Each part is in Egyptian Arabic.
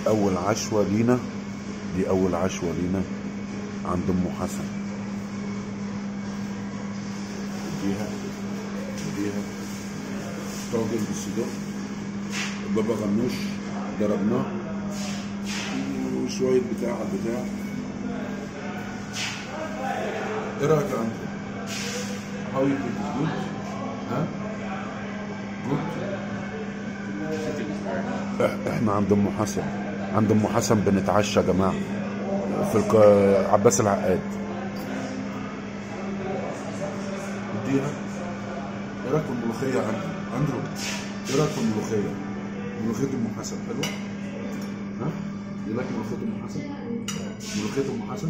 اول عشوة لينا دي اول عشوة لينا عند ام حسن اديها اديها طاجن بالصدق بابا غنوش ضربناه وشوية بتاع على بتاع ايه رايك يا انت؟ How you think it's good? ها؟ Good? إح- احنا عند ام حسن عند ام حسن بنتعشى يا جماعه في الك... عباس العقاد اديها ايه رايك في الملوخيه يا اندرو اندرو ايه رايك في الملوخيه ملوخيه ام حسن حلوه ها ايه رايك في ملوخيه ام حسن ملوخيه ام حسن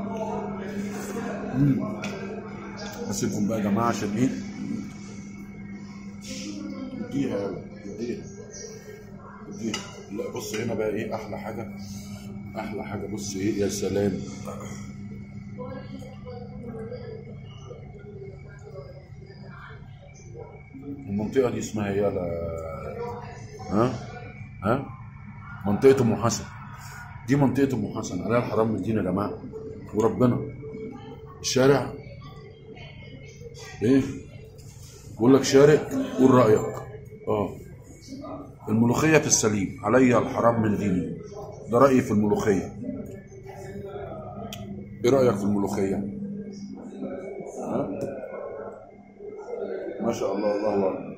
امم هسيبكم بقى يا جماعه عشان ايه اديها يلا اديها اديها لا بص هنا بقى ايه احلى حاجه احلى حاجه بص ايه يا سلام المنطقه دي اسمها ايه يا ها ها منطقه ام حسن دي منطقه ام حسن عليها الحرام من دين يا جماعه وربنا الشارع ايه بقول لك شارك قول رايك اه الملوخيه في السليم عليا الحرام من ديني ده رايي في الملوخيه ايه رايك في الملوخيه ها ما شاء الله الله اكبر